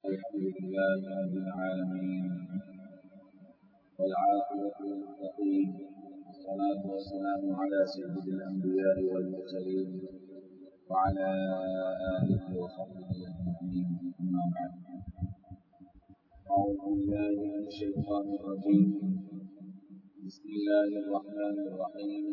الحمد لله رب العالمين والعاقبة للمتقين والصلاة والسلام على سيد الأنبياء والمرسلين وعلى آله وصحبه أجمعين أما بعد أعوذ بالله من الشيطان الرجيم بسم الله الرحمن الرحيم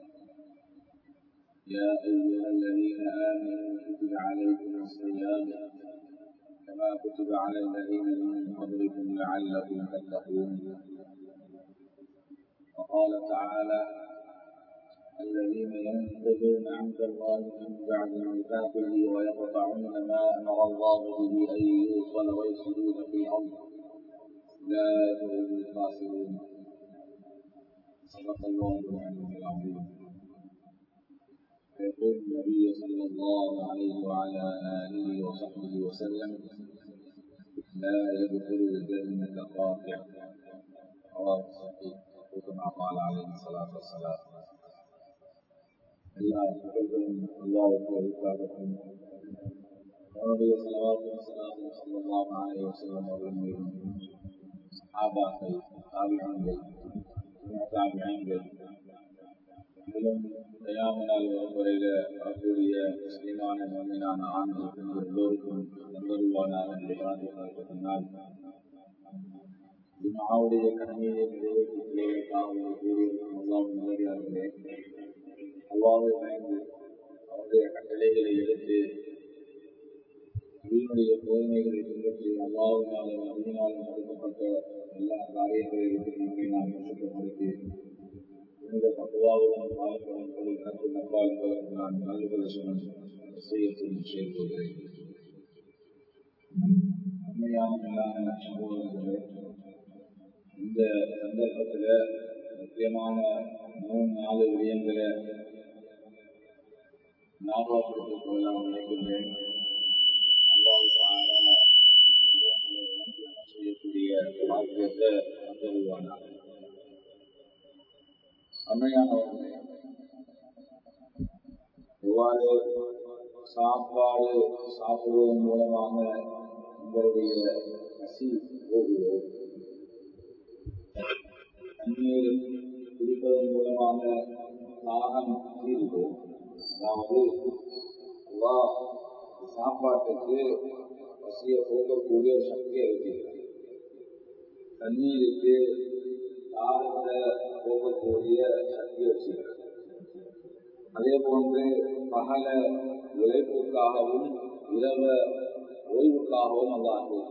يا أيها الذين آمنوا كتب عليكم الصيام كما كتب على الذين من قبلكم لعلكم تتقون وقال تعالى الذين ينقضون عهد الله من بعد ميثاقه ويقطعون ما امر الله به ان يوصل ويفسدون في الارض اولئك هم الخاسرون صدق الله العلي العظيم يقول النبي صلى الله عليه وعلى آله وصحبه وسلم لا يدخل الجنة قاطع رواه الصحيح كما قال عليه الصلاة والسلام எல்லா புகழும் அல்லாவுக்கு அளித்தாகட்டும் அவருடைய செலவாக்கும் சலாமும் சொல்லலாம் ஆலய செல்லம் அவர்கள் மீதும் சஹாபாக்கள் தாபியான்கள் தாபியான்கள் மேலும் தயாமனால் வகுப்பறையில வரக்கூடிய முஸ்லிமான மண்ணினான ஆண்கள் பெண்கள் எல்லோருக்கும் நண்பருவானாக பின்னால் ஜுமாவுடைய கடமையை நிறைவேற்றுவதற்காக கூறியிருக்கும் அல்லாவும் நேரியார்களே அல்லாவை பயந்து அவருடைய கட்டளைகளை எடுத்து நபியினுடைய போதனைகளை பின்பற்றி அல்லாவினாலும் நபியினாலும் கொடுக்கப்பட்ட எல்லா காரியங்களையும் நம்மை நாம் கற்றுக்கொண்டு இந்த பக்குவாவுடன் வாழ்க்கையின் தொழில் கற்று நம்பால் நான் நல்லுகளை செய்யத்தில் செயல்படுகிறேன் உண்மையான மேலான சம்பவங்களே இந்த சந்தர்ப்பத்தில் முக்கியமான மூணு நாலு விடயங்களை ஞாபகப்படுத்திக் கொள்ளலாம் நினைக்கின்றேன் அல்லாவுக்கான செய்யக்கூடிய பாக்கியத்தை தருவானார் அம்மையானவர்களே இவ்வாறு சாப்பாடு சாப்பிடுவதன் மூலமாக உங்களுடைய பசி போகுதோ தண்ணீர் குடிப்பதன் மூலமாக தாகம் தீருதோ அதாவது அல்லா சாப்பாட்டுக்கு பசியை போக்கக்கூடிய சக்தி இருக்கிறது தண்ணீருக்கு தாகத்தை போகக்கூடிய சக்தி வச்சிருக்கிறது அதே போன்று பகல உழைப்புக்காகவும் இரவ ஓய்வுக்காகவும் அல்லா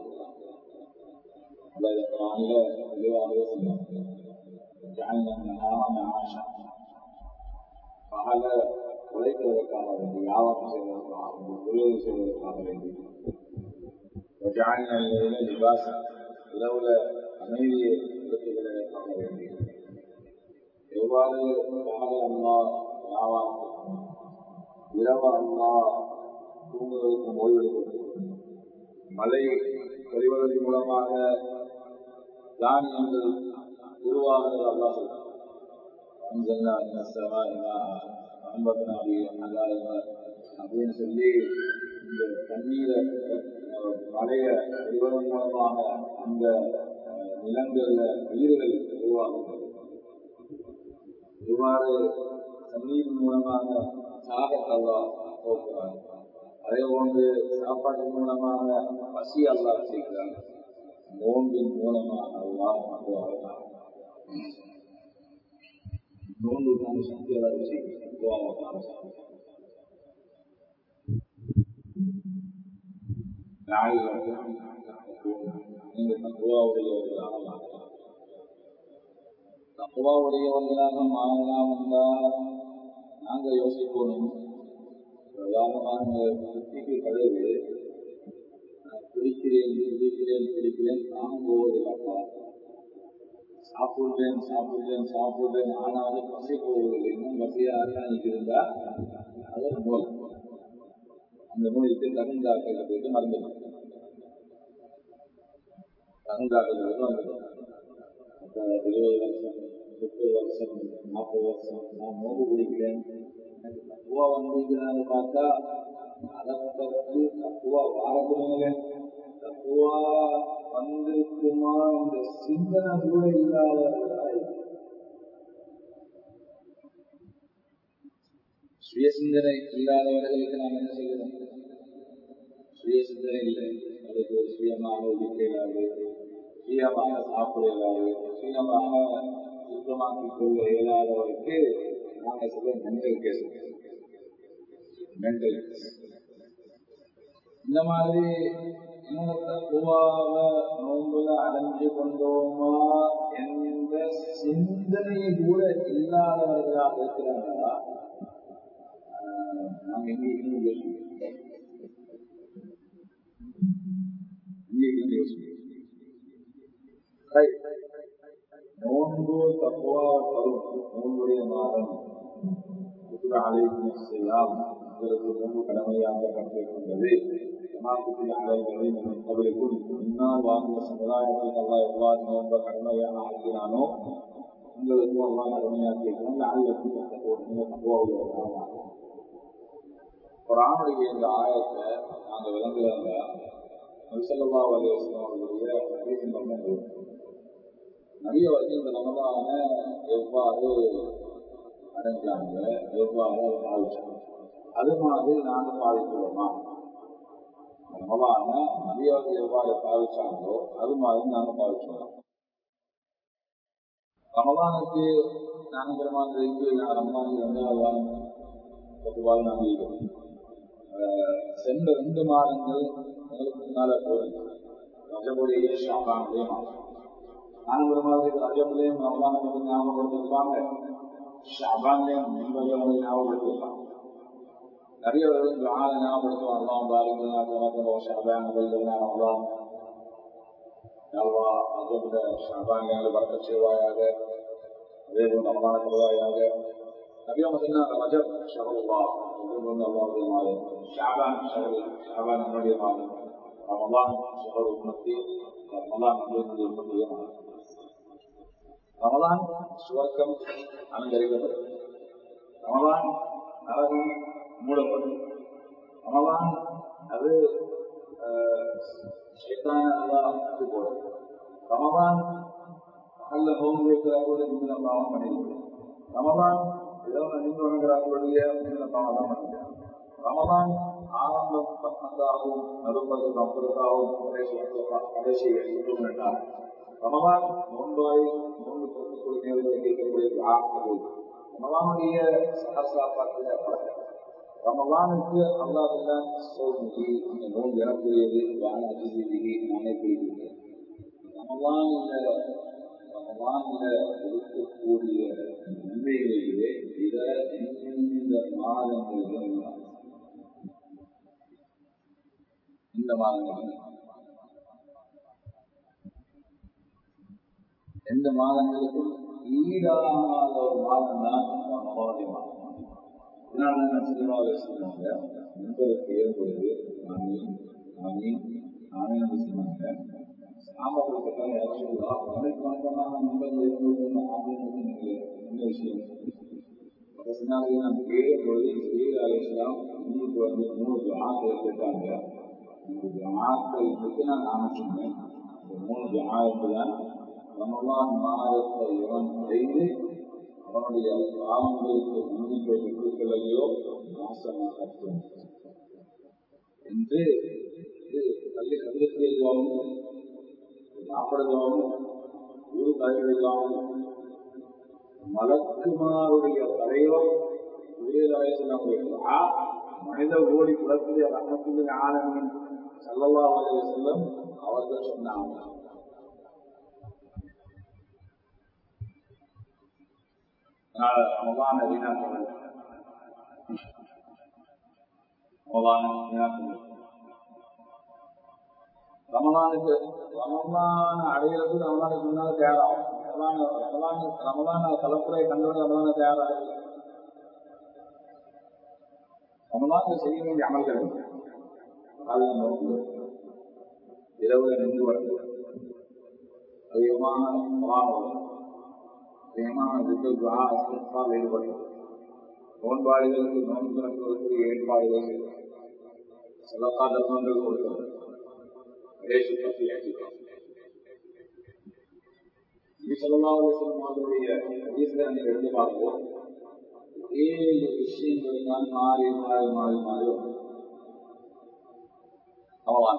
தெளிவாகவே பகல உழைப்பதற்காக வேண்டி வியாபாரம் செய்வதற்காக வேண்டி தொழில் செய்வதற்காக வேண்டி லிபாசம் இரவுல அமைதியை எடுத்துக்கொள்வதற்காக வேண்டி எவ்வாறு பகல அம்மா வியாபாரம் இரவு அம்மா தூங்குவதற்கும் ஓய்வெடுப்பதற்கும் மழை பொழிவதன் மூலமாக தானியங்கள் உருவாகிறது அல்லா அப்படின்னு சொல்லி இந்த தண்ணீரை மழைய பொழிவதன் மூலமாக அந்த நிலங்கள்ல உயிர்கள் உருவாகுகிறது இவ்வாறு தண்ணீர் மூலமாக சாகத்தல்லா போக்குறார் அதே போன்று சாப்பாட்டின் மூலமாக பசி அல்லா செய்கிறார் நோன்பின் மூலமாக அல்லா நம்புவார்கள் நோன்பு தான் சக்தி அல்லா செய்கிறார் நீங்கள் தக்குவாவுடையவர்களாக தக்குவாவுடையவர்களாக மாறலாம் என்றால் நாங்க யோசிக்கணும் உதாரணமாக குட்டிக்கு கழுவு நான் குடிக்கிறேன் குடிக்கிறேன் குடிக்கிறேன் தானும் போவதில்லப்பா சாப்பிடுறேன் சாப்பிடுறேன் சாப்பிடுறேன் ஆனாலும் பசி போவதில்லை இன்னும் பசியாக இருந்தா அது நோய் அந்த நோய்க்கு தகுந்தாக்கள் போயிட்டு மருந்து தகுந்தாக்கள் வந்துடும் அப்ப இருபது வருஷம் முப்பது வருஷம் நாற்பது வருஷம் நான் நோம்பு குடிக்கிறேன் எனக்கு தக்குவா வந்திருக்கிறாங்க பார்த்தா அதை பற்றி தக்குவா வாரத்துனால தக்குவா வந்திருக்குமா இந்த சிந்தனை கூட இல்லாதவர்களாய் சுய சிந்தனை இல்லாதவர்களுக்கு நாம் என்ன செய்கிறோம் சுய சிந்தனை இல்லை அதுக்கு ஒரு சுயமாக உதிக்க இயலாது சுயமாக சாப்பிட இயலாது சுயமாக சுத்தமாக்கிக் கொள்ள இயலாதவருக்கு நாங்கள் சொல்ல மென்டல் கேஸ் மென்டல் இந்த மாதிரி தக்குவாக நோன்புல அடைஞ்சு கொண்டோமா என்ற சிந்தனை கூட இல்லாதவர்களாக இருக்கிறாங்களா நாம் எங்கே இன்னும் யோசிக்கிறோம் இங்கே இன்னும் யோசிக்கிறோம் நோன்பு தக்குவா தரும் நோன்புடைய மாதம் அழைக்கும் செய்யாம் உங்களுக்கு நோன்பு கடமையாக்கப்பட்டிருக்கின்றது அவர்களுக்கும் முன்னால் வாழ்ந்த சமுதாயத்தில் அல்லா எவ்வாறு நோன்ப கடமையாக ஆக்கினானோ உங்களுக்கும் அல்லா கடமையாக்கியிருக்கோம் குரானுடைய இந்த ஆயத்தை நாங்கள் விளங்குறாங்க நபிசல்லா அலிவசம் அவர்களுடைய ஹதீஸின் நிறைய வந்து இந்த ரமதான எவ்வாறு அடைஞ்சாங்க எவ்வாறு அதை பாதிச்சாங்க அது மாதிரி நாங்கள் பாதிக்கிறோமா ரமதான நபியவர்கள் எவ்வாறு பாதிச்சாங்களோ அது மாதிரி நாங்கள் பாதிச்சோம் ரமதானுக்கு நான்கிற மாதிரி ரமதானுக்கு ரெண்டாவது வாரம் பொதுவாக நாங்கள் சென்ற ரெண்டு மாதங்கள் எங்களுக்கு முன்னால போகுது ரஜபுடைய ஷாபானுடைய மாதம் நான்கு மாதிரி ரஜபுலையும் ரமதானுக்கு ஞாபகப்படுத்திருப்பாங்க ஷாபான்லையும் மின்பதையும் ஞாபகப்படுத்திருப்பாங்க நிறைய பேரும் துஆ ஞாபகப்படுத்துவாங்க அல்லாஹ் பாரிக்னா தனக்கு ஷாபான் வல்லுனா ரமதான் அல்லாஹ் ரஜபுல ஷாபான் எங்களை பறக்கச் செய்வாயாக அதே போல் ரமதான தருவாயாக நபியம் சொன்னாங்க ரஜப் ஷஹருல்லா அல்லாஹுடைய மாதம் ஷாபான் ஷஹரு ஷாபான் என்னுடைய மாதம் ரமதான் ஷஹரு உம்மத்தி ரமதான் என்னுடைய உம்மத்துடைய மாதம் ரமதான் சுவர்க்கம் அலங்கரிக்கப்படும் ரமதான் நரகம் மூடப்படும் ரமதான் அது சைத்தான அல்லாஹ் அது போடும் ரமதான் அல்ல ஹோம் வைக்கிறார்கள் இந்த பாவம் பண்ணிருக்கிறோம் ரமதான் ஏதோ நின்று வணங்குறார்களுடைய இந்த பாவம் தான் பண்ணிருக்கிறோம் ரமதான் ஆரம்பம் பத்மந்தாகவும் நடுப்பது அப்புறத்தாகவும் கடைசி கடைசி என்றார் ரமதான் நோன்பாய் நோன்பு கொடுக்கக்கூடிய நேரத்தில் கேட்கக்கூடிய ஆக்கள் ரமதானுடைய சகசாபாத்திர பழக்கம் ரமலானுக்கு அல்லாதெல்லாம் சோதனை இந்த நோன்பு எனக்குரியது வான அதிசயி நானே குறிப்பிட்டேன் ரமலானில் ரமலானில் இருக்கக்கூடிய நன்மைகளிலே இத இந்த மாதங்களிலும் இந்த மாதங்களில் எந்த மாதங்களுக்கும் ஈடாகாத ஒரு மாதம் தான் ரமலானுடைய மாதம் சொன்னாங்க நண்பருக்கு ஏற்படுது நானே நானே நானே சொன்னாங்க சாம்பார் கேட்டால் யாரும் சொல்லலாம் உனக்கு வணக்கமான நண்பர்கள் ஏற்படுது அப்படின்னு நீங்க என்ன விஷயம் அப்போ சொன்னாங்க நான் கேட்கும்பொழுது ஸ்ரீ அலிஸ்லாம் உங்களுக்கு வந்து மூணு ஆக்கள் கேட்டாங்க மூணு ஆக்கள் பற்றி நான் நான் சொன்னேன் இந்த மூணு ஆயிரத்து தான் ரமலான் மாதத்தை இவன் அடைந்து அவனுடைய பாவங்களுக்கு மன்னிப்பை பெற்றுக் கொள்ளலையோ நாசமாக என்று பள்ளி கல்வியாகவும் சாப்பிடுவதும் ஊர் தலைவர்களாகவும் மலக்குமாருடைய தலைவர் உயர்தலைசனுடைய மனித ஓடி குலத்திலே ரகத்துடைய ஆனந்தின் சல்லல்லா அலைய செல்லம் அவர்கள் சொன்னாங்க رمضان வீணாக்குவது ரமலான் வீணாக்குவது ரமலானுக்கு ரமலான் அடையிறது ரமலானுக்கு முன்னால தயாராகும் ரமலான் ரமலான் ரமலான் கலப்புரை கண்டோட ரமலான தயாராகும் ரமலான் செய்ய வேண்டிய அமல்கள் காலையில நோக்கு இரவுல நின்று வருது அதிகமான குரான் அதிகமான துவா அஸ்திஃபால் ஈடுபட்டது நோன்பாளிகளுக்கு நோன்பு திறப்பதற்கு ஏற்பாடுகள் சிலக்கா தர்மங்கள் கொடுத்தது பேசி பற்றி ஏற்றுக்கிறோம் அவருடைய நீங்க எடுத்து பார்ப்போம் ஏழு விஷயங்கள் தான் மாறி மாறி மாறி மாறி வரும் அவன்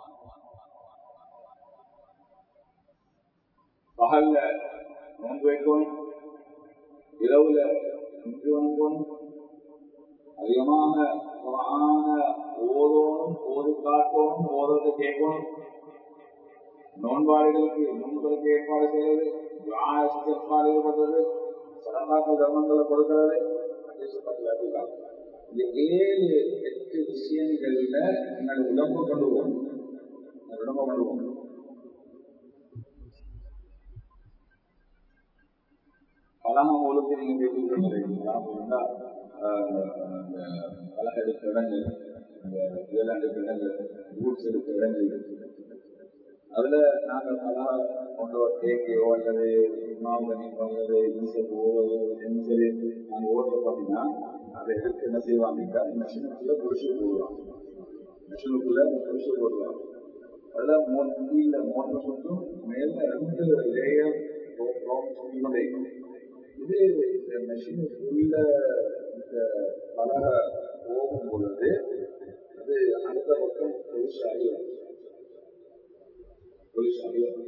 பகல்ல நோன்பு வைக்கணும் இரவுல நின்று வணங்கணும் அதிகமாக குரான ஓதோனும் ஓதி காட்டணும் ஓதத்தை கேட்கணும் நோன்பாடுகளுக்கு நோன்புகளுக்கு ஏற்பாடு செய்வது ஏற்பாடு ஈடுபடுறது சடங்காக்க தர்மங்களை கொடுக்கிறது இந்த ஏழு எட்டு விஷயங்கள்ல என்னோட உடம்பு கொண்டு போகணும் உடம்பு கொண்டு போகணும் பலகம் ஒழுங்கு நீங்க பேசிக்கிறீங்க பலக எடுக்கிற இடங்கள் இதெல்லாம் எடுக்கிற இடங்கள் ரூட்ஸ் எடுக்கிற இடங்கள் அதுல நாங்க பலா கொண்டு வர கேக்கையோ அல்லது மாவுகனிக்கோ அல்லது ஈசப்போ என்ன சரி நாங்க ஓட்டுறோம் அப்படின்னா அதை எடுத்து என்ன செய்வாங்க மிஷினுக்குள்ள புடிச்சு போடுவாங்க மிஷினுக்குள்ள புடிச்சு போடுவாங்க அதுல மூணு கீழே மோட்டர் சுற்றும் மேல ரெண்டு லேயர் சொல்லிக்கொண்டே இது இந்த மெஷினுக்குள்ள இந்த பலக போகும் பொழுது அது அடுத்த பக்கம் பொலிசாகி வரும் பொலிசாகி வரும்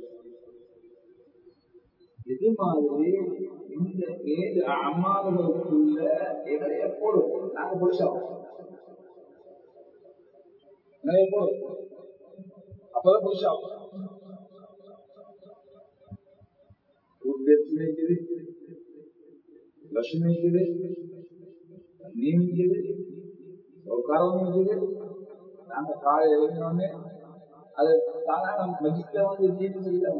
இது மாதிரி இந்த ஏழு அமால்களுக்குள்ள எங்களை எப்போதும் நாங்க பொலிசாகும் எப்போதும் அப்பதான் பொலிசாகும் இருக்குது லட்சுமி இருக்குது நீம் இருக்குது சௌகாரம் இருக்குது நாங்க காலை எழுதினோடனே அது தானா நம்ம மெஜிக்ல வந்து தீர்வு செய்யலாம்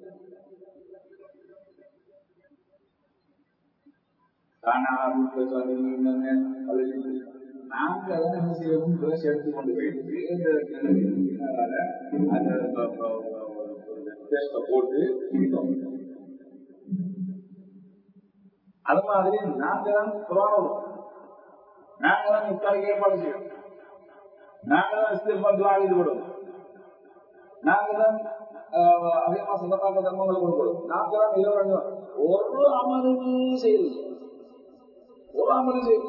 தானா வீட்டுல சொல்லிருந்தோடனே அது நாங்க அதெல்லாம் என்ன செய்யணும் ட்ரெஸ் எடுத்து கொண்டு போயிட்டு அந்த டெஸ்ட போட்டு அது மாதிரி நாங்க தான் குரானும் நாங்க தான் இஃப்தாருக்கு ஏற்பாடு செய்யணும் நாங்க தான் இஸ்திஃபார் ஈடுபடும் நாங்க தான் அதிகமா சதப்பாக்க தர்மங்களை கொடுக்கணும் நாங்க தான் இரவு ஒரு அமலும் செய்யுது ஒரு அமலும் செய்யுது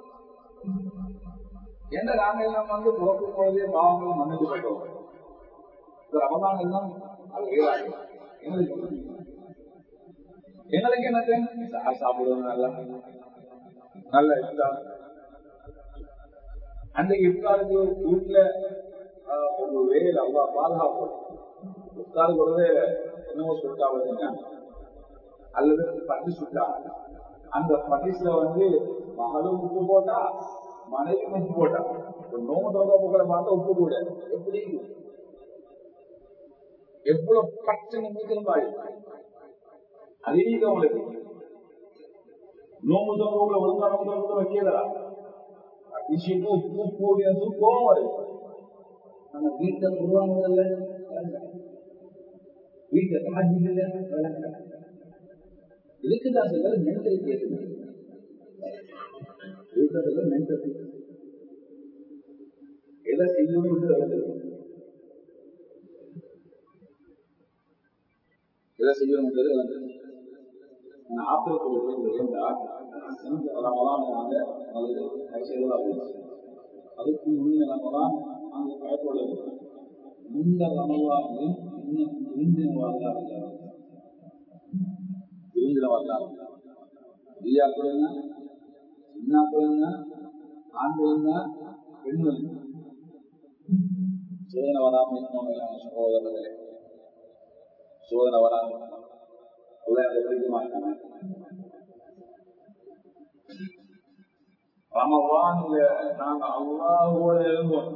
எந்த நாங்க எல்லாம் வந்து பிறக்கும் பொழுதே பாவங்கள் மன்னிச்சு போயிட்டோம் ரமதான் எல்லாம் அது வேறாகும் எங்களுக்கு எங்களுக்கு என்னது சாப்பிடுவது நல்லா நல்ல இஃப்தார் அந்த இஃப்தாருக்கு ஒரு வீட்டுல ஒரு வேலை அவ்வளோ பாதுகாப்பு இஃப்தாருக்கு ஒரு வேலை என்னவோ சுட்டா வச்சுங்க அல்லது பட்டி சுட்டா அந்த பட்டிஸ்ல வந்து மகளும் உப்பு போட்டா மனைவி உப்பு போட்டா நோம்பு தோக்க போக்கிற பார்த்தா உப்பு கூட எப்படி எவ்வளவு பட்டு நிமிடம் அதிக உங்களுக்கு நோம்பு தோக்கங்களை ஒழுங்கா நோம்பு தோக்கத்தை வைக்கிறதா அபிஷேகம் உப்பு கூடியது கோவம் வருது நம்ம வீட்டை உருவாங்குதல்ல வீட்டை காட்சிகள் இதுக்குதான் சொல்ல மென்டல் கேட்டு இருக்கிறதுல மென்டல் எதை செய்யணும் எதை செய்யணும்ன்றது வந்து ஆப்பிரிக்க இருந்தால் ரமதான் நாங்க நல்லது கைசெய்தலாக அதுக்கு முன்ன ரமதான் நாங்க பயப்பட முந்த ரமவானு இன்னும் விருந்தின வரலாறு விருந்தின வரலாறு பெரியாக்கள் என்ன சின்னாக்கள் என்ன ஆண்கள் என்ன பெண்கள் சோதனை வராமல் இருக்கணும் சகோதரர்களே சோதனை வராமல் பிடிக்க மாட்டாங்க ரமவான்ல நாங்க அல்லாஹோட இருந்தோம்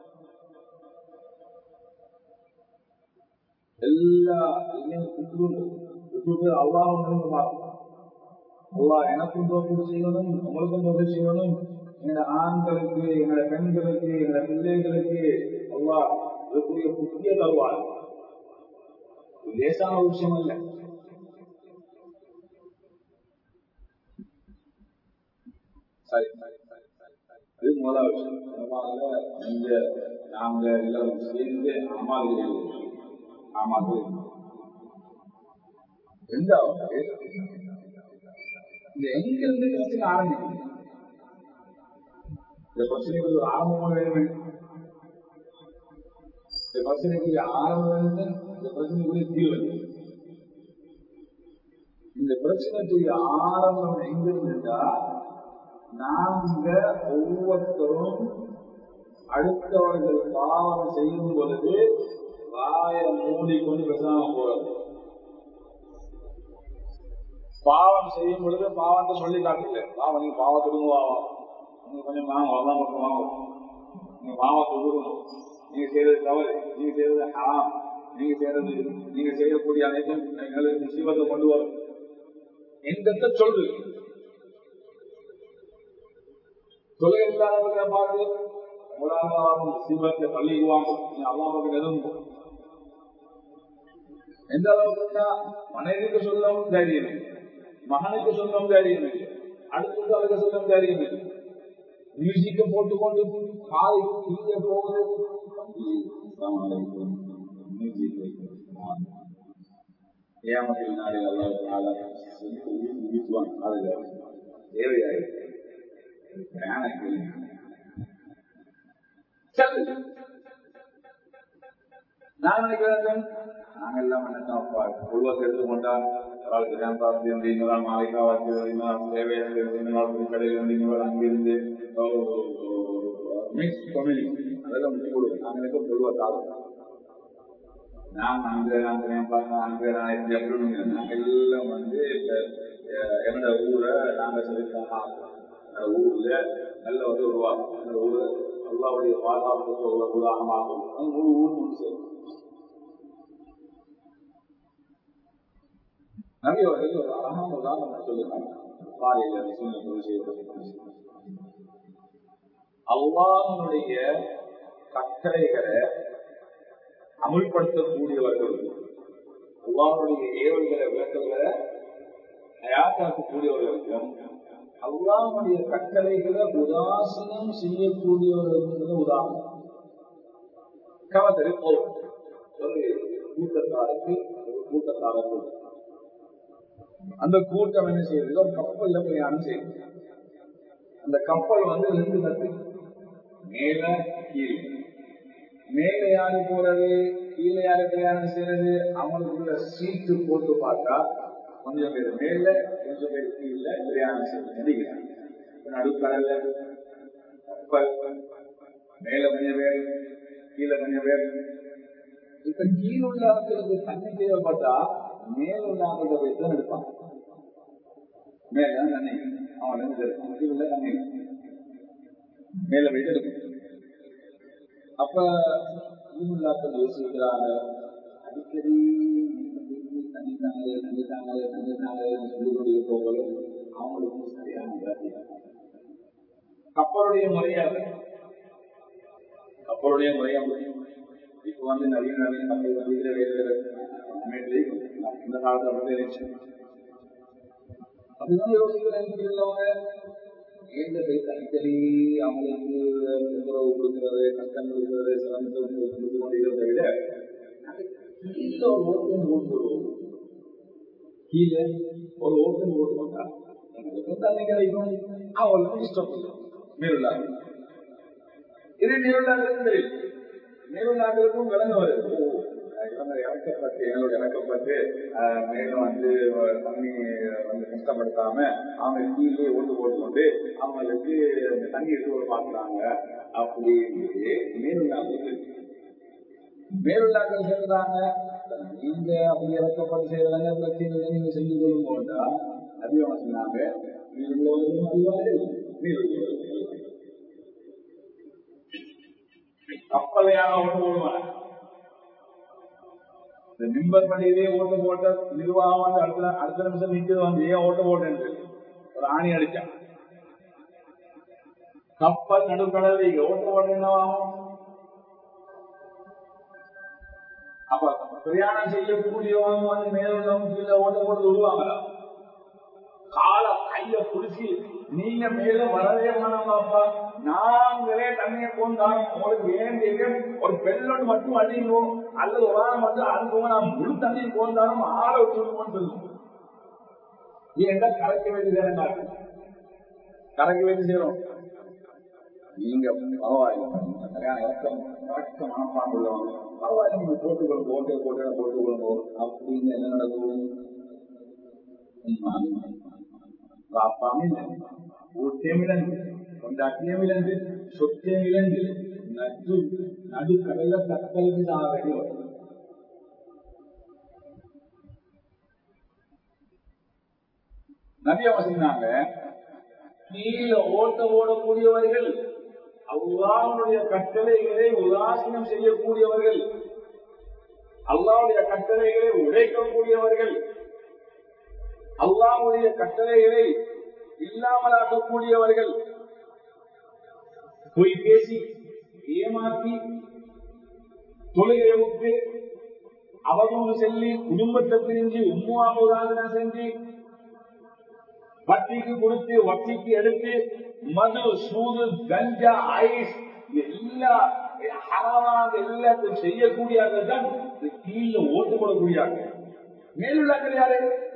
எல்லா இதையும் விட்டுட்டு அல்லாஹ் இருந்து பார்க்கணும் அல்லாஹ் எனக்கும் தோல்வி செய்யணும் உங்களுக்கும் தோல்வி செய்யணும் எங்க ஆண்களுக்கு எங்களோட பெண்களுக்கு எங்களோட பிள்ளைகளுக்கு அல்லாஹ் இதுக்குரிய புத்திய தருவார் லேசான விஷயம் இல்லை சரி அது முதலாவது விஷயம் அதனால நீங்க நாங்க எல்லாரும் சேர்ந்து அம்மாவுடைய ஆமாது ரெண்டாவது இந்த எங்கிருந்து பிரச்சனை ஆரம்பிக்கும் இந்த பிரச்சனைக்கு ஒரு ஆரம்பம் வேணுமே இந்த பிரச்சனைக்குரிய ஆரம்பம் வேணுமே இந்த பிரச்சனைக்குரிய தீர்வு இந்த பிரச்சனைக்குரிய ஆரம்பம் எங்க இருந்துட்டா நாங்க ஒவ்வொருத்தரும் அடுத்தவர்கள் பாவம் செய்யும் பொழுது வாய மூடிக்கொண்டு பேசாம போறது பாவம் செய்யும் பொழுது பாவத்தை சொல்லி காட்டல பாவம் நீங்க பாவத்துடுங்க பாவம் நீங்க கொஞ்சம் வாங்க வரலாம் மட்டும் வாங்க நீங்க பாவத்தை விடுக்கணும் நீங்க செய்யறது தவறு நீங்க செய்யறது ஹராம் நீங்க செய்யறது நீங்க செய்யக்கூடிய அனைத்தும் எங்களுக்கு முசீபத்தை கொண்டு வரும் எந்த சொல்லு தொழில் இல்லாதவர்களை பார்த்து முதலாவது முசீபத்தை பள்ளிக்குவாங்க நீங்க அல்லாவுக்கு நெருங்கும் எந்த அளவுக்குன்னா மனைவிக்கு சொல்லவும் தைரியம் இல்லை மகனுக்கு சொல்லவும் தைரியம் இல்லை அடுத்த அளவுக்கு சொல்லவும் தைரியம் இல்லை மியூசிக்க போட்டுக்கொண்டு காலை கீழே போகுது ஏமத்தில் நாளில் அல்லாஹ் வீசுவான் அதுல தேவையாயிருக்கு நான் நினைக்கிறேன் நாங்க எல்லாம் நினைச்சோம்ப்பா உருவத்தை எடுத்துக்கொண்டா ஒரு கிராம் பார்த்து இருந்தீங்களா மாலைக்கா வாசி இருந்தீங்களா தேவையாக இருந்தீங்களா கடையில் இருந்தீங்களா அங்கிருந்து மிக்ஸ் ஃபேமிலி அதெல்லாம் முடிச்சு கொடுக்கும் நாங்க எனக்கு பொதுவாக காலம் நான் அங்க அங்க பாருங்க அங்க நான் எப்படி அப்படின்னு நாங்க எல்லாம் வந்து என்னோட ஊரை நாங்க சொல்லிருக்கோம் ஊர்ல நல்ல வந்து உருவாக்கும் அந்த ஊர் அல்லாவுடைய பாதுகாப்புக்கு உள்ள உதாரணமாகும் முழு ஊர் முடிச்சு நபி அவர்கள் ஒரு அழகான உதாரணம் சொல்லுறாங்க பாறையில சூழ்நிலை விஷயத்தை அல்லாஹனுடைய கட்டளைகளை அமுல்படுத்தக்கூடியவர்கள் அல்லாஹனுடைய ஏவல்களை விளக்கங்களை தயாராக்கக்கூடியவர்களுக்கும் அல்லாஹுடைய கட்டளைகளை உதாசீனம் செய்யக்கூடியவர்களுக்கு உதாரணம் கவத்தரி ஒரு கூட்டத்தாருக்கு ஒரு கூட்டத்தாருக்கு அந்த கூட்டம் என்ன செய்யுது ஒரு கப்பல்ல பிரயாணம் செய்யுது அந்த கப்பல் வந்து ரெண்டு தட்டு மேல கீழே மேல யாரு போறது கீழே யாரு பிரயாணம் செய்யறது அவங்களுக்குள்ள சீட்டு போட்டு பார்த்தா கொஞ்சம் பேர் மேல கொஞ்சம் பேர் கீழே பிரயாணம் செய்ய நடிக்கிறாங்க நடுக்கடல்ல கப்பல் மேல கொஞ்சம் பேர் கீழே கொஞ்சம் பேர் இப்ப கீழ் உள்ள ஆட்களுக்கு தண்ணி தேவைப்பட்டா மேல் உள்ள ஆட்களை போய் தான் எடுப்பாங்க மேல தண்ணி அவன் எடுப்பான் கீழ் உள்ள தண்ணி மேல போயிட்டு எடுக்கும் அப்ப கீழ் உள்ள ஆட்கள் யோசிக்கிறாங்க அடிக்கடி தண்ணி தாங்களே தண்ணி தாங்களே தண்ணி தாங்களே சொல்லி கொண்டு போகல அவங்களுக்கும் சரியான கப்பலுடைய முறையாக கப்பலுடைய முறையாக இப்ப வந்து நவீன நவீன கப்பல் வந்து வேறு இந்த காலத்துல வந்து இருந்துச்சு அப்படிதான் யோசிக்கிறவங்க எந்த போய் தனித்தனி அவங்களுக்கு தொந்தரவு கொடுக்கிறது கஷ்டம் கொடுக்கிறது சிரமத்தை கொடுத்து கொண்டிருக்கிறத விட கீழே ஒரு ஓட்டம் போட்டுருவோம் கீழே ஒரு ஓட்டம் போட்டு போட்டா எங்களுக்கும் தண்ணி கிடைக்கும் அவங்களுக்கும் இஷ்டம் மேலுள்ளாங்க இது நீருள்ளாங்களுக்கு தெரியும் நீருள்ளாங்களுக்கும் விளங்க வருது இவங்க இறக்கப்பட்டு எங்களோட இறக்கப்பட்டு மேலும் வந்து தண்ணி வந்து கஷ்டப்படுத்தாம அவங்க கீழே ஓட்டு போட்டுக்கொண்டு அவங்களுக்கு தண்ணி எடுத்து ஒரு பாக்குறாங்க அப்படி மேலுள்ளாங்களுக்கு மேலுள்ளாக்கள் சொல்றாங்க நீங்க அப்படி இறக்கப்பட்டு செய்யறதாங்க பிரச்சனை நீங்க செஞ்சு கொள்ளும் போட்டா அதிகம் சொன்னாங்க நீருள்ளவர்களும் அறிவார்கள் நீருள்ளவர்கள் கப்பலையாக ஓட்டு போடுவாங்க இந்த மிம்பர் படியிலே ஓட்டு போட்ட நிர்வாகம் வந்து அடுத்த அடுத்த நிமிஷம் நிற்கிறது வந்து ஏன் ஓட்டு போட்டேன் ஒரு ஆணி அடிச்சான் கப்பல் நடுக்கடல் ஓட்டு போட்ட என்னவாகும் அப்ப பிரயாணம் செய்யக்கூடியவங்க வந்து மேலுள்ளவங்க கீழே ஓட்ட போட்டு விடுவாங்க கால கைய புடிச்சு நீங்க மேல வரவே வேணாமாப்பா நாங்களே தண்ணியை கொண்டாடும் உங்களுக்கு வேண்டிய ஒரு பெல்லோடு மட்டும் அடிங்கோ அல்லது ஒரு ஆள் மட்டும் அனுப்புவோம் நான் முழு தண்ணியை கொண்டாடும் ஆளை விட்டுருக்கோம்னு சொல்லுவோம் ஏன் கரைக்க வேண்டியது கரைக்க வேண்டி செய்யறோம் நீங்க பரவாயில்ல சரியான இறக்கம் கரெக்ட மனப்பான் உள்ளவங்க பரவாயில்ல நீங்க போட்டுக்கொள்ளும் போட்டு போட்டு போட்டுக்கொள்ளும் அப்படின்னு என்ன நடக்கும் பாப்பாமே ஊட்டியம் இழந்து கொண்டாட்டியம் இழந்து சொத்தியம் இழந்து நடு நடுக்கடல தக்கலுக்கு சாக வேண்டி வரும் நபி அவசினாங்க கீழே ஓட்ட ஓடக்கூடியவர்கள் அல்லாவுடைய கட்டளைகளை உதாசீனம் செய்யக்கூடியவர்கள் அல்லாவுடைய கட்டளைகளை உழைக்கக்கூடியவர்கள் அல்லாவுடைய கட்டளைகளை இல்லாமலாக்கக்கூடியவர்கள் பொய் பேசி ஏமாற்றி தொழுகை விட்டு அவதூறு செல்லி குடும்பத்தை பிரிஞ்சு உம்முவாமுதாதனை செஞ்சு வட்டிக்கு கொடுத்து வட்டிக்கு எடுத்து மது சூது கஞ்சா ஐஸ் எல்லா ஹராமாக எல்லாத்தையும் செய்யக்கூடியவர்கள் தான் கீழே ஓட்டு போடக்கூடியாங்க மேலுள்ளாக்கள் யாரு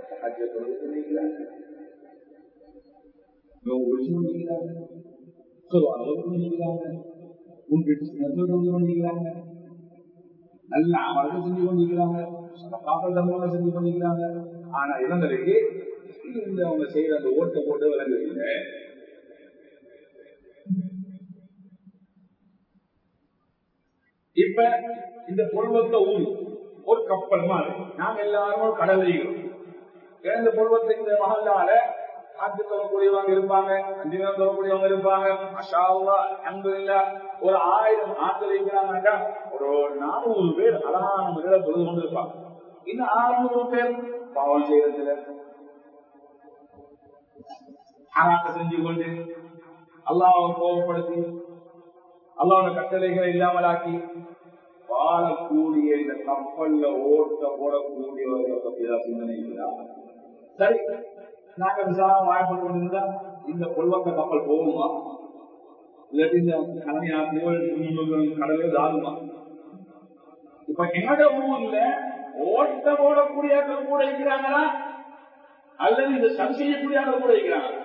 நல்ல அமர்வு செஞ்சு கொண்டிருக்கிறாங்க காப்பல் தர்மம் செஞ்சு கொண்டிருக்கிறாங்க ஆனா இவங்களுக்கு இந்த அவங்க செய்யற அந்த ஓட்ட போட்டு விளங்குறீங்க இப்ப இந்த பொருவத்த ஊர் ஒரு கப்பல் மாதிரி நாங்க எல்லாரும் கடல் வைக்கிறோம் இந்த பொருவத்தை இந்த மகளால ஆத்து தரக்கூடியவங்க இருப்பாங்க அஞ்சு நேரம் தரக்கூடியவங்க இருப்பாங்க மஷாவா அன்பு இல்ல ஒரு ஆயிரம் ஆட்கள் இருக்கிறாங்கக்கா ஒரு நானூறு பேர் அழகான முறையில தொழுது கொண்டு இருப்பாங்க இன்னும் ஆறுநூறு பேர் பாவம் செய்யறதுல ஆராக செஞ்சு கொண்டு அல்லாவை கோபப்படுத்தி அல்லாவோட கட்டளைகளை இல்லாமலாக்கி வாழக்கூடிய இந்த கப்பல்ல ஓட்ட போடக்கூடியவர்களை பற்றியதான் சிந்தனை இல்லையா சரி நாங்க விசாரம் வாய்ப்பு கொண்டிருந்தா இந்த கொள்வக்க கப்பல் போகுமா இல்லாட்டி இந்த கலைஞா கடலே தாருமா இப்ப என்னோட ஊர்ல ஓட்ட போடக்கூடிய கூட இருக்கிறாங்களா அல்லது இந்த சரி செய்யக்கூடிய ஆள் கூட இருக்கிறாங்க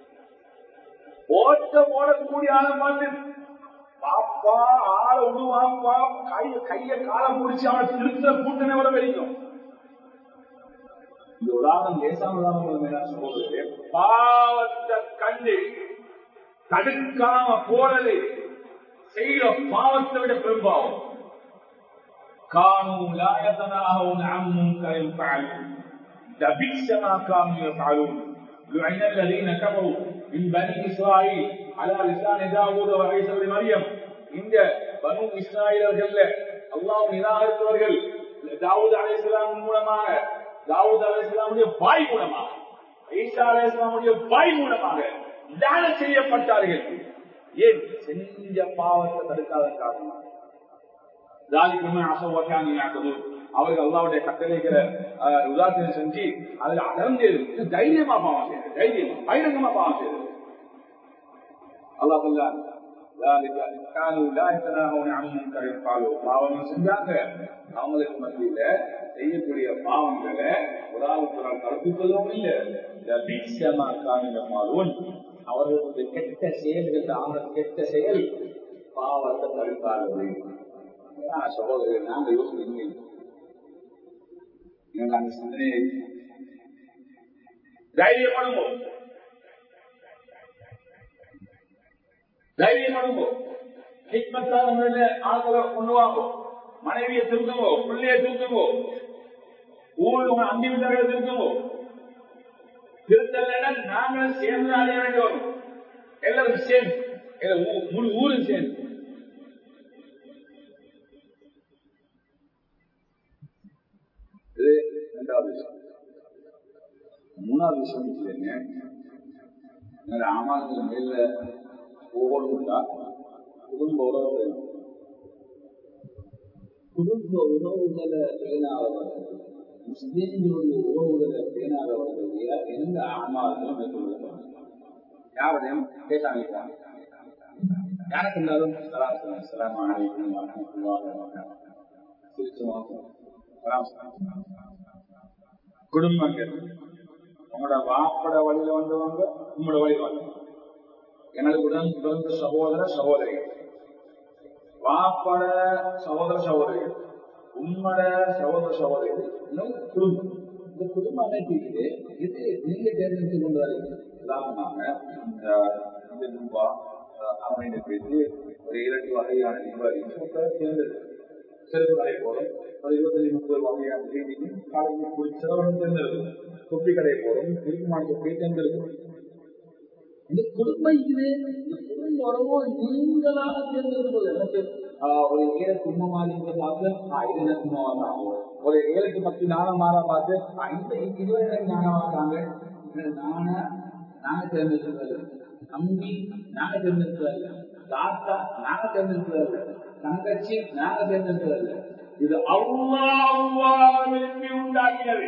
ஓட்ட போடக்கூடிய ஆளை பார்த்து பாப்பா ஆளை விடுவாப்பா கை கைய காலம் முடிச்சு அவனை திருத்த கூட்டணி வர வரைக்கும் இந்த உதாரணம் லேசானதாக சொல்றது பாவத்தை கண்டு தடுக்காம போறது செய்யற பாவத்தை விட பெரும்பாவம் காணும் லாயத்தனாகவும் அம்மும் கரையும் காயும் لبئس ما كانوا يفعلون لعن الذين كفروا من بني اسرائيل على لسان داوود وعيسى بن مريم இந்த பனு இஸ்ராயலர்கள்ல அல்லாஹ் நிராகரித்தவர்கள் தாவூத் அலை இஸ்லாம் மூலமாக தாவூத் அலை இஸ்லாமுடைய பாய் மூலமாக ஈசா அலை இஸ்லாமுடைய பாய் மூலமாக தான செய்யப்பட்டார்கள் ஏன் செஞ்ச பாவத்தை தடுக்காத காரணமாக அவர்கள் அல்லாவுடைய கட்டளைகளை உதாரணம் செஞ்சு அதுல அடர்ந்து தைரியமா பாவம் செய்யுது தைரியமா பகிரங்கமா பாவம் செய்யுது அல்லா சொல்லார் பாவம் செஞ்சாங்க அவங்களுக்கு மத்தியில செய்யக்கூடிய பாவங்களை ஒரு ஆளுக்கு கற்பிப்பதும் இல்லை அவர்களுடைய கெட்ட செயல்கள் அவங்க கெட்ட செயல் பாவத்தை தடுப்பார்கள் சகோதரர்கள் நாங்க யோசிக்கிறீங்க அந்த சிந்தனையை தைரியம் பண்ணுவோம் தைரியம் பண்ணுவோம் ஹிக்மத்தான முறையில ஆட்களை கொண்டு வாங்கும் மனைவியை திருத்துங்கோ பிள்ளைய திருத்துங்கோ ஊர்ல உங்க அம்பி விட்டார்கள் திருத்துங்கோ திருத்தல நாங்களும் சேர்ந்து அடைய வேண்டி வரும் எல்லாரும் சேர்ந்து முழு ஊரும் சேர்ந்து இது ரெண்டாவது விஷயம் மூணாவது விஷயம் இல்லைங்க ஆமாங்கள் மேல ஒவ்வொருத்தா குடும்ப உறவு வேணும் குடும்ப உறவுகளை பேணாதவர்கள் முஸ்லீம்களுடைய உறவுகளை பேணாதவர்கள் எந்த ஆமாதங்களும் மேற்கொள்ள யாரையும் பேசாம இருப்பாங்க யாரை கண்டாலும் சலாம் சலாம் சலாம் அலைக்கும் வரஹ்மத்துல்லாஹி வபரகாத்துஹு சிரிச்சு வாங்க சலாம் சலாம் குடும்பங்கள் உங்களோட வாப்பட வழியில வந்தவங்க உங்களோட வழியில வந்தவங்க எனது உடன் பிறந்த சகோதர சகோதரிகள் வாப்பட சகோதர சகோதரிகள் உம்மட சகோதர சகோதரிகள் இன்னும் குடும்பம் இந்த குடும்ப அமைப்பு இது இது நீங்க தேர்ந்தெடுத்து கொண்டு வரீங்க உதாரணமாக இந்த ரூபா அமைந்து பேசி ஒரு இரண்டு வகையான நிர்வாகிகள் தேர்ந்தெடுத்து செருப்பு கடை போறோம் ஒரு இருபத்தஞ்சு முப்பது வகையான ரீதிக்கு காலையில் குடிச்சா தேர்ந்தெடுக்கும் தொப்பி கடை போறோம் திருப்பமான தொப்பியை தேர்ந்தெடுக்கும் இந்த குடும்பம் இது இந்த குடும்ப உறவோ நீங்களாக தேர்ந்தெடுப்பது எனக்கு ஒரு ஏழை குடும்பமா இருந்து பார்த்து இது என்ன குடும்பமா தான் ஒரு ஏழைக்கு பத்து நாணம் மாற பார்த்து இந்த இதுவரை எனக்கு ஞானம் வந்தாங்க நான நாங்க தேர்ந்தெடுக்கிறது தம்பி நாங்க தேர்ந்தெடுக்கிறது தாத்தா நாங்க தேர்ந்தெடுக்கிறது தங்கச்சி நாங்க தேர்ந்தெடுக்கிறது இது அவ்வளோ விரும்பி உண்டாக்கினது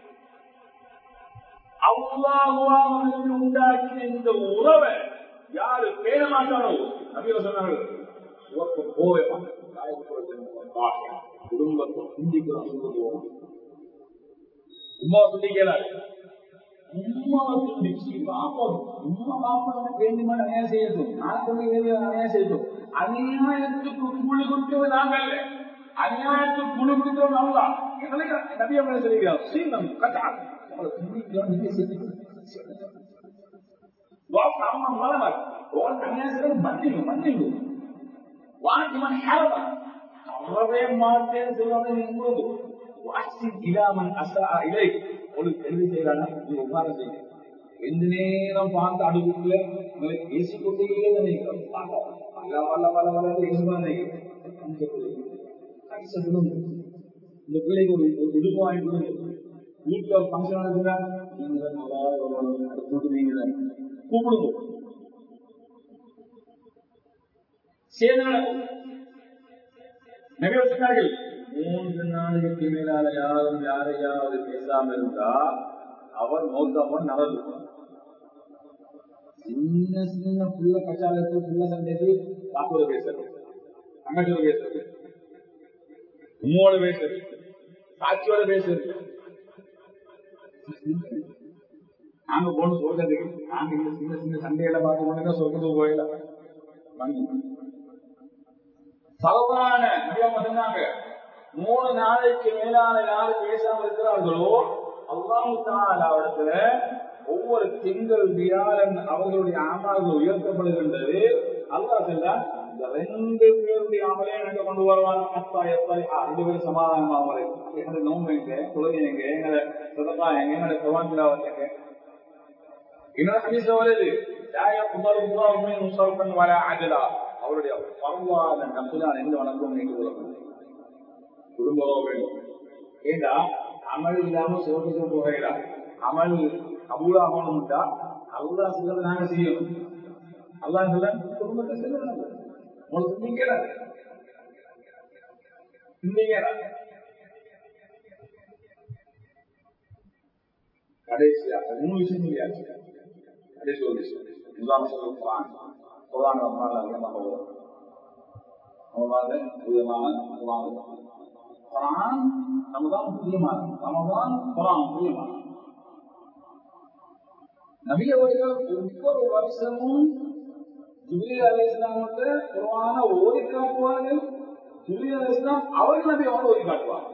அல்லாஹுவாக உண்டாக்கின இந்த உறவை யாரு பேர மாட்டாரோ நபிய சொன்னார்கள் உறப்பு போவே குடும்பத்தை சிந்திக்கிறோம் உமா சிந்திக்கிறார் உமா சிந்திச்சு பாப்போம் உமா பாப்பா வேண்டுமான அநியாயம் செய்யட்டும் நாளைக்கு வேண்டிய அநியாயம் செய்யட்டும் அநியாயத்துக்கு கூலி கொடுத்தது நாங்கள் அநியாயத்துக்கு கூலி கொடுத்தோம் நல்லா எங்களை நபிய சொல்லிக்கிறோம் சீனம் கட்டா எந்த நேரம் பார்த்து அடுப்புல உங்களுக்கு பேசிக்கொண்டே நினைக்கிறோம் பல பல பல பல பேசுவாங்க இந்த பிள்ளைக்கு ஒரு உடுப்பு வாங்கி வீட்டுல ஒரு ஃபங்க்ஷன் நடக்குதா நீங்க நீங்க கூப்பிடுங்க சேர்ந்து நிறைய சொன்னார்கள் மூன்று நாளைக்கு மேலால யாரும் யாரையாவது பேசாம இருந்தா அவர் மௌத்தவன் நடந்து சின்ன சின்ன புள்ள கச்சாலத்து புள்ள சந்தேசி பாப்போட பேசுறது தங்கச்சோட பேசுறது உம்மோட பேசுறது சாட்சியோட பேசுறது நாங்க போன சொர்க்கத்துக்கு நாங்க இந்த சின்ன சின்ன சண்டையில பார்த்து கொண்டு சொர்க்கத்துக்கு போயிடலாம் சலவான நபியம்மா சொன்னாங்க மூணு நாளைக்கு மேலான யாரு பேசாம இருக்கிறார்களோ அல்லாஹால ஒவ்வொரு திங்கள் வியாழன் அவர்களுடைய ஆமார்கள் உயர்த்தப்படுகின்றது அல்லா செல்ல இந்த ரெண்டு பேருடைய அமலே எனக்கு கொண்டு வருவாங்க அப்பா எப்பா ரெண்டு பேரும் சமாதானமா அவரை எங்களை நோம்பு எங்க தொழுகை எங்க எங்களை சதப்பா எங்க எங்களை சவான்களா வந்தங்க இன்னொரு ஹதீஸ் வருது ஜாய குமர் உமே முசல்பன் வர ஆஜலா அவருடைய பரவான நம்புதான் எந்த வணக்கம் நீங்க குடும்பம் வேண்டும் ஏண்டா அமல் இல்லாம சோகத்துக்கு போகிறா அமல் கபூலாகணும்டா அல்லா சொல்றது நாங்க செய்யணும் அல்லா சொல்ல குடும்பத்தை செல்லணும் உங்களுக்கு சிந்திக்கிற சிந்திக்கிற கடைசியாக மூணு விஷயம் சொல்லியாச்சு கடைசி ஒரு விஷயம் முதலாம் சொல்லும் குரான் குரான் ரமணால் அதிகமாக வரும் ரமணான் புதியமான குரான் குரான் ரமதான் புதியமான ரமதான் குரான் புதியமான நபி அவர்கள் ஒவ்வொரு வருஷமும் ஜிபிலி அலி இஸ்லாமுக்கு குரான ஓதி காட்டுவார்கள் ஜிபிலி அலி இஸ்லாம் அவர்கள் நபி அவனை ஓதி காட்டுவார்கள்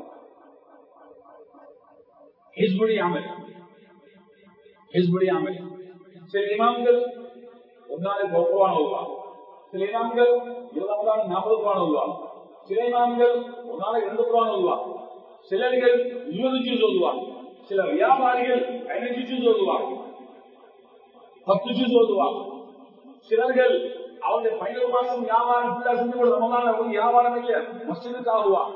ஹிஸ்புடி அமல் ஹிஸ்புடி அமல் சில இமாம்கள் ஒரு நாளைக்கு ஒரு குரான் ஓதுவாங்க சில இமாம்கள் இருபதாம் நாள் நாற்பது குரான் ஓதுவாங்க சில இமாம்கள் ஒரு நாளைக்கு ரெண்டு குரான் ஓதுவாங்க சிலர்கள் இருபது ஜூஸ் ஓதுவாங்க சில வியாபாரிகள் பதினஞ்சு ஜூஸ் ஓதுவாங்க பத்து ஜூஸ் ஓதுவாங்க சிலர்கள் அவருடைய பதினோரு மாசம் வியாபாரம் ஃபுல்லா செஞ்சு கூட ரமலான ஒரு வியாபாரம் இல்ல மஸ்ஜிதுக்கு ஆகுவாங்க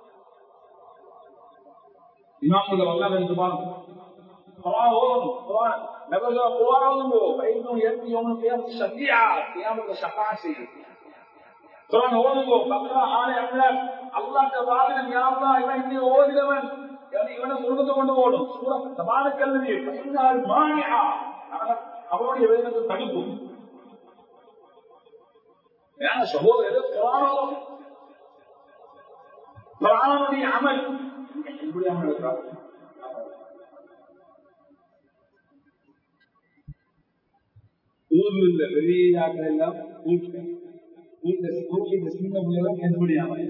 இமாம்கள் எல்லாம் ரெண்டு பாருங்க குரான் ஓதணும் குரான் நபர்கள் குரான் ஓதுங்கோ பைக்கும் ஏற்றி ஒன்று பேர் சத்தியா கியாமத்துல சபாசி குரான் ஓதுங்கோ பக்கரா ஆளை அல்ல அல்லாஹ்ட்ட வாதினம் யாவா இவன் இன்னி ஓதினவன் இவனை சொர்க்கத்தை கொண்டு ஓடும் சூரம் தபாரக்கல்லதி பைனால் மானியா அவருடைய வேதனத்தை தடுக்கும் ஏன்னா சகோதரர் குரானும் குரானுடைய அமல் இப்படி அமல் இருக்கிறார் ஊர்ல உள்ள பெரிய ஆட்கள் எல்லாம் கூட்டு இந்த ஸ்கூல் இந்த சின்ன பிள்ளைகளும் எப்படி அமல்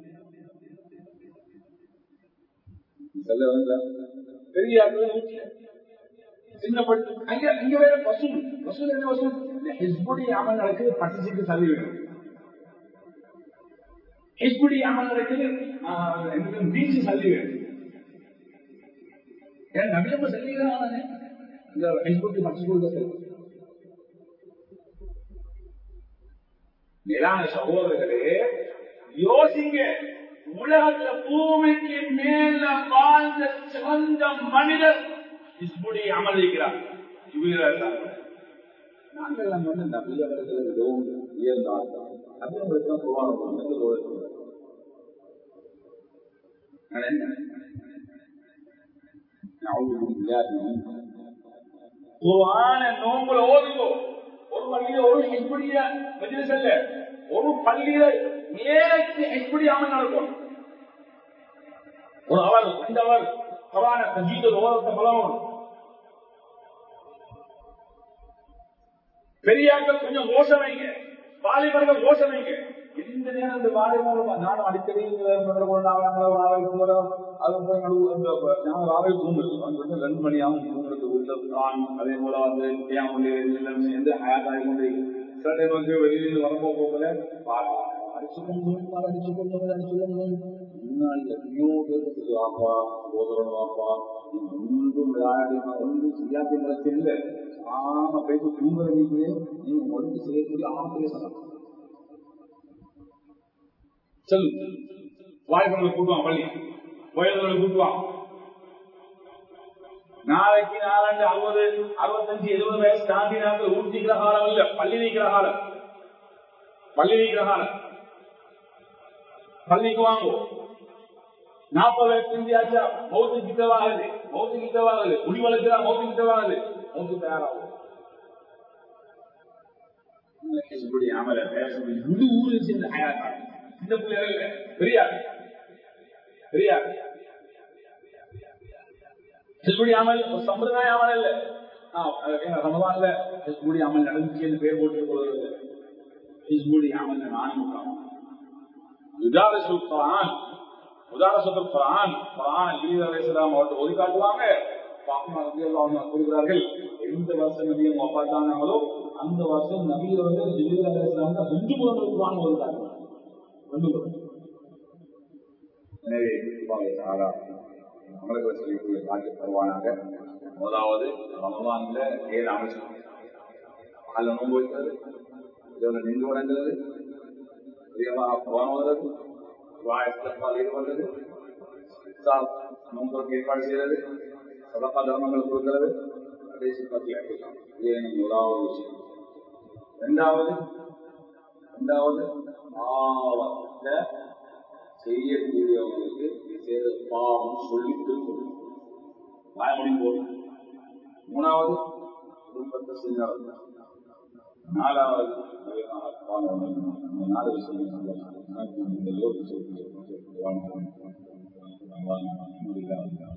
சொல்ல வந்தா பெரிய ஆட்கள் வீட்டுல சின்ன பட்டு அங்க அங்க வேற வசூல் வசூல் என்ன வசூல் இந்த ஹிஸ்புடைய அமல் நடக்குது பட்டிச்சுக்கு தள்ளி வேணும் ஹிஸ்புடைய அமல் நடக்குது பீச்சு தள்ளி வேணும் ஏன் நபியம்ம சொல்லிக்கிறானே இந்த ஹிஸ்புக்கு மசிபுல் மேலான சகோதரர்களே யோசிங்க உலகத்துல பூமிக்கு மேல வாழ்ந்த சிறந்த மனிதர் இஸ்புடி அமர்ந்திருக்கிறார் நாங்கள் எல்லாம் வந்து நபி அவர்கள் மிகவும் உயர்ந்தார்கள் நபி அவர்களுக்கு தான் குரான் குரான நோம்புல ஓதுங்கோ ஒரு பள்ளியில ஒரு ஹெச்படிய மஜிலிஸ் அல்ல ஒரு பள்ளியில ஏழைக்கு ஹெச்படி அமல் நடக்கும் ஒரு அவர் ரெண்டு அவர் குரான தஜீது ஓரத்தை பலவும் பெரியாக்கள் கொஞ்சம் மோசம் வைங்க வாலிபர்கள் மோசம் வைங்க எந்த நேரம் இந்த வாலிபர்கள் நானும் அடிக்கடி அது போய் நாங்கள் ராவை தூங்குறது ரெண்டு மணி ஆகும் தூங்குறது உள்ள நான் அதே போல வந்து எல்லாம் சேர்ந்து ஹயாத்தாகி கொண்டு சில டைம் வந்து வெளியிலிருந்து வரப்போ போகல அடிச்சு கொண்டு அடிச்சு கொண்டு அடிச்சு கொண்டு முன்னாடி எத்தனையோ பேருக்கு வாப்பா சோதரன் வாப்பா ஒன்றும் விளையாடினா ஒன்றும் செய்யாத நிலத்தில் இல்லை ஆமா போயிட்டு தூங்குற நீங்களே நீங்க ஒன்று செய்யக்கூடிய ஆத்திலே சொல்லலாம் சொல்லு வாய்ப்புகளை கூட்டுவான் பள்ளி வயதுகளை கூட்டுவான் நாளைக்கு நாலாண்டு அறுபது அறுபத்தஞ்சு எழுபது வயசு தாண்டி நாட்கள் ஊட்டிக்கிற காலம் இல்ல பள்ளி நீக்கிற காலம் பள்ளி நீக்கிற காலம் பள்ளிக்கு வாங்குவோம் நாற்பது வயசு செஞ்சாச்சா மௌத்து கிட்டவாகுது மௌத்து கிட்டவாகுது குடி வளர்க்கிறா மௌத்து கிட்டவாகுது மௌத்து தயாராகும் அமல முழு ஊரில் சேர்ந்த ஹயாத்தா இந்த பிள்ளைகள் பெரியா பெரியா ஹிஸ்புடி அமல் ஒரு சம்பிரதாய அமல் இல்ல ரமதான்ல ஹிஸ்புடி அமல் நடந்துச்சு பேர் போட்டு கொள்வது ஹிஸ்புடி அமல் நானும் யுதாரசு குரான் உதாரணத்துக்கு குரான் குரான் ஜீவ அலைசலாம் அவர்கிட்ட ஒதுக்கி காட்டுவாங்க பாப்பமா நபி அவங்க கூறுகிறார்கள் எந்த வருஷம் நபி அவங்க பார்த்தாங்களோ அந்த வருஷம் நபி வந்து ஜிபீர் அலைசலாம் ரெண்டு முறை குரான் ஒதுக்கி காட்டுவாங்க ரெண்டு முறை எனவே நம்மளுக்கு சொல்லி காட்டி தருவானாக முதலாவது ரமதான்ல ஏழு அமைச்சு அதில் நோன்பு வைக்கிறது இதோட நின்று வழங்குறது பிரியமாக குரான் ஓதுறது வாயத்தில் ஈடுபடுறது நோன்புக்கு ஏற்பாடு செய்யறது சதப்பா தர்மங்கள் கொடுக்கிறது கடைசி பத்தி இது எனக்கு முதலாவது விஷயம் ரெண்டாவது ரெண்டாவது பாவத்தை செய்யக்கூடியவங்களுக்கு செய்த பாவம் சொல்லி திருப்பணும் வாயமொழி போடும் மூணாவது குடும்பத்தை செஞ்சாவது நாலாவது நாலு விஷயம் இந்த லோக